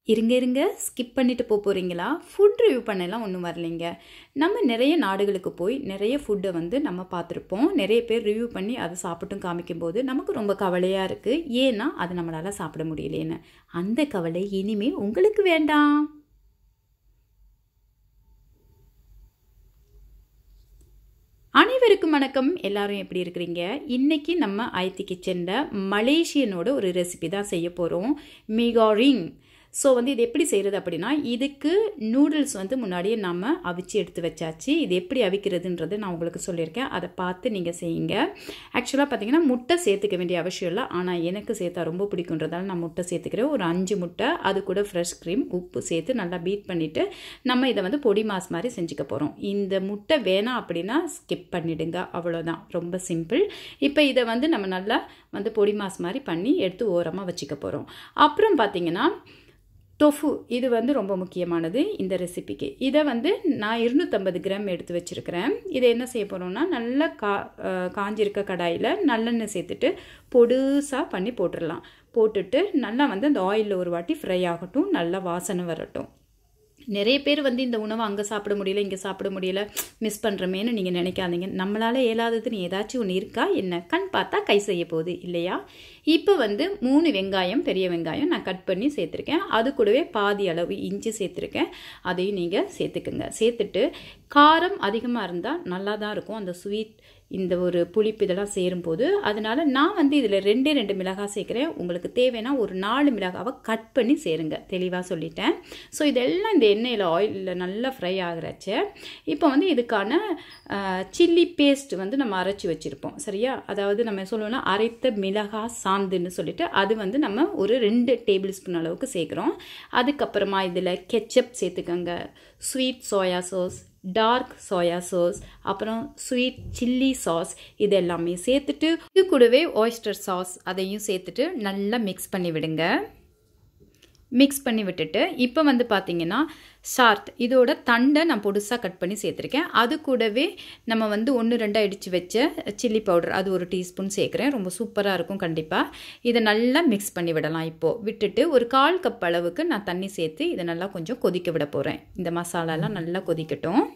இருங்க இருங்க ஸ்கிப் பண்ணிட்டு போக போகிறீங்களா ஃபுட் ரிவ்யூ பண்ணலாம் ஒன்றும் வரலைங்க நம்ம நிறைய நாடுகளுக்கு போய் நிறைய ஃபுட்டை வந்து நம்ம பார்த்துருப்போம் நிறைய பேர் ரிவ்யூ பண்ணி அதை சாப்பிட்டும் காமிக்கும்போது நமக்கு ரொம்ப கவலையாக இருக்குது ஏன்னா அது நம்மளால் சாப்பிட முடியலேன்னு அந்த கவலை இனிமே உங்களுக்கு வேண்டாம் அனைவருக்கும் வணக்கம் எல்லாரும் எப்படி இருக்கிறீங்க இன்னைக்கு நம்ம ஐத்தி கிச்சனில் மலேசியனோட ஒரு ரெசிபி தான் செய்ய போகிறோம் மிகாரிங் ஸோ வந்து இது எப்படி செய்கிறது அப்படின்னா இதுக்கு நூடுல்ஸ் வந்து முன்னாடியே நம்ம அவிச்சு எடுத்து வச்சாச்சு இது எப்படி அவிக்கிறதுன்றது நான் உங்களுக்கு சொல்லியிருக்கேன் அதை பார்த்து நீங்கள் செய்யுங்க ஆக்சுவலாக பார்த்தீங்கன்னா முட்டை சேர்த்துக்க வேண்டிய அவசியம் இல்லை ஆனால் எனக்கு சேர்த்தா ரொம்ப பிடிக்குன்றதால நான் முட்டை சேர்த்துக்கிறேன் ஒரு அஞ்சு முட்டை அது கூட ஃப்ரெஷ் க்ரீம் உப்பு சேர்த்து நல்லா பீட் பண்ணிவிட்டு நம்ம இதை வந்து பொடி மாஸ் மாதிரி செஞ்சுக்க போகிறோம் இந்த முட்டை வேணாம் அப்படின்னா ஸ்கிப் பண்ணிடுங்க அவ்வளோதான் ரொம்ப சிம்பிள் இப்போ இதை வந்து நம்ம நல்லா வந்து பொடி மாஸ் மாதிரி பண்ணி எடுத்து ஓரமாக வச்சுக்க போகிறோம் அப்புறம் பார்த்தீங்கன்னா டொஃபு இது வந்து ரொம்ப முக்கியமானது இந்த ரெசிபிக்கு இதை வந்து நான் இருநூற்றம்பது கிராம் எடுத்து வச்சுருக்கிறேன் இதை என்ன செய்ய போகிறோம்னா நல்லா கா காஞ்சிருக்க கடாயில் நல்லெண்ணெய் சேர்த்துட்டு பொடுசாக பண்ணி போட்டுடலாம் போட்டுட்டு நல்லா வந்து அந்த ஆயிலில் ஒரு வாட்டி ஃப்ரை ஆகட்டும் நல்லா வாசனை வரட்டும் நிறைய பேர் வந்து இந்த உணவை அங்கே சாப்பிட முடியல இங்கே சாப்பிட முடியல மிஸ் பண்ணுறமேன்னு நீங்கள் நினைக்காதீங்க நம்மளால் இயலாததுன்னு ஏதாச்சும் ஒன்று இருக்கா என்ன கண் பார்த்தா கை செய்ய போகுது இல்லையா இப்போ வந்து மூணு வெங்காயம் பெரிய வெங்காயம் நான் கட் பண்ணி சேர்த்துருக்கேன் அது கூடவே பாதி அளவு இஞ்சி சேர்த்துருக்கேன் அதையும் நீங்கள் சேர்த்துக்குங்க சேர்த்துட்டு காரம் அதிகமாக இருந்தால் நல்லா தான் இருக்கும் அந்த ஸ்வீட் இந்த ஒரு புளிப்பு இதெல்லாம் சேரும்போது அதனால நான் வந்து இதில் ரெண்டே ரெண்டு மிளகாய் சேர்க்குறேன் உங்களுக்கு தேவைன்னா ஒரு நாலு மிளகாவை கட் பண்ணி சேருங்க தெளிவாக சொல்லிட்டேன் ஸோ இதெல்லாம் இந்த எண்ணெயில் ஆயிலில் நல்லா ஃப்ரை ஆகிறச்ச இப்போ வந்து இதுக்கான சில்லி பேஸ்ட் வந்து நம்ம அரைச்சி வச்சுருப்போம் சரியா அதாவது நம்ம சொல்லணும்னா அரைத்த மிளகாய் சாந்துன்னு சொல்லிட்டு அது வந்து நம்ம ஒரு ரெண்டு டேபிள் ஸ்பூன் அளவுக்கு சேர்க்குறோம் அதுக்கப்புறமா இதில் கெச்சப் சேர்த்துக்கோங்க sweet soya sauce dark soya sauce அப்புறம் ஸ்வீட் சில்லி சாஸ் இது எல்லாமே சேர்த்துட்டு இது கூடவே ஆயிஸ்டர் சாஸ் அதையும் சேர்த்துட்டு நல்லா மிக்ஸ் பண்ணி விடுங்க மிக்ஸ் பண்ணி விட்டுட்டு இப்போ வந்து பார்த்தீங்கன்னா ஷார்ட் இதோட தண்டை நான் பொடுசாக கட் பண்ணி சேர்த்துருக்கேன் அது கூடவே நம்ம வந்து ஒன்று ரெண்டாக இடித்து வச்ச சில்லி பவுடர் அது ஒரு டீஸ்பூன் சேர்க்குறேன் ரொம்ப சூப்பராக இருக்கும் கண்டிப்பாக இதை நல்லா மிக்ஸ் பண்ணி விடலாம் இப்போது விட்டுட்டு ஒரு கால் கப் அளவுக்கு நான் தண்ணி சேர்த்து இதை நல்லா கொஞ்சம் கொதிக்க விட போகிறேன் இந்த மசாலாலாம் நல்லா கொதிக்கட்டும்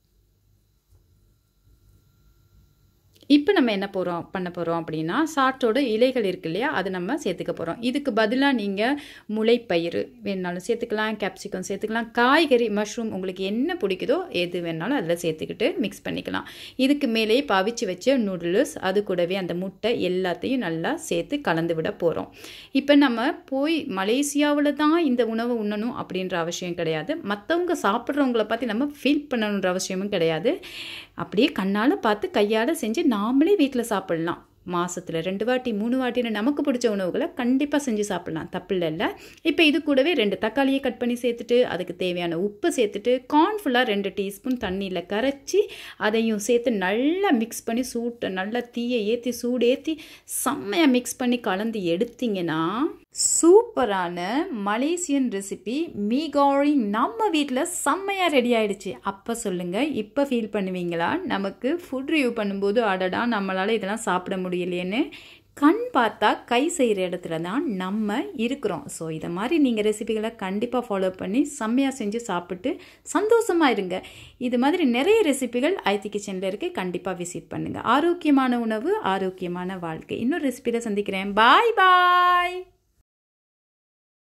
இப்போ நம்ம என்ன போகிறோம் பண்ண போகிறோம் அப்படின்னா சாட்டோட இலைகள் இருக்கு இல்லையா அது நம்ம சேர்த்துக்க போகிறோம் இதுக்கு பதிலாக நீங்கள் முளைப்பயிறு வேணாலும் சேர்த்துக்கலாம் கேப்சிகம் சேர்த்துக்கலாம் காய்கறி மஷ்ரூம் உங்களுக்கு என்ன பிடிக்குதோ எது வேணாலும் அதில் சேர்த்துக்கிட்டு மிக்ஸ் பண்ணிக்கலாம் இதுக்கு மேலேயே பாவிச்சு வச்ச நூடுல்ஸ் அது கூடவே அந்த முட்டை எல்லாத்தையும் நல்லா சேர்த்து கலந்து விட போகிறோம் இப்போ நம்ம போய் மலேசியாவில் தான் இந்த உணவை உண்ணணும் அப்படின்ற அவசியம் கிடையாது மற்றவங்க சாப்பிட்றவங்கள பார்த்து நம்ம ஃபீல் பண்ணணுன்ற அவசியமும் கிடையாது அப்படியே கண்ணால் பார்த்து கையால் செஞ்சு நாமளே வீட்டில் சாப்பிட்லாம் மாதத்தில் ரெண்டு வாட்டி மூணு வாட்டின்னு நமக்கு பிடிச்ச உணவுகளை கண்டிப்பாக செஞ்சு சாப்பிட்லாம் தப்பு இல்லை இப்போ இது கூடவே ரெண்டு தக்காளியை கட் பண்ணி சேர்த்துட்டு அதுக்கு தேவையான உப்பு சேர்த்துட்டு கார்ன்ஃபுல்லாக ரெண்டு டீஸ்பூன் தண்ணியில் கரைச்சி அதையும் சேர்த்து நல்லா மிக்ஸ் பண்ணி சூட்டை நல்லா தீயை ஏற்றி சூடு ஏற்றி செம்மையாக மிக்ஸ் பண்ணி கலந்து எடுத்திங்கன்னா சூப்பரான மலேசியன் ரெசிபி மீகாரி நம்ம வீட்டில் செம்மையாக ரெடி ஆயிடுச்சு அப்போ சொல்லுங்கள் இப்போ ஃபீல் பண்ணுவீங்களா நமக்கு ஃபுட் ரிவ்யூ பண்ணும்போது அடடா நம்மளால் இதெல்லாம் சாப்பிட முடியலையேன்னு கண் பார்த்தா கை செய்கிற இடத்துல தான் நம்ம இருக்கிறோம் ஸோ இதை மாதிரி நீங்கள் ரெசிபிகளை கண்டிப்பாக ஃபாலோ பண்ணி செம்மையாக செஞ்சு சாப்பிட்டு சந்தோஷமாக இருங்க இது மாதிரி நிறைய ரெசிபிகள் ஐத்தி கிச்சனில் இருக்குது கண்டிப்பாக விசிட் பண்ணுங்கள் ஆரோக்கியமான உணவு ஆரோக்கியமான வாழ்க்கை இன்னொரு ரெசிபியில் சந்திக்கிறேன் பாய் பாய்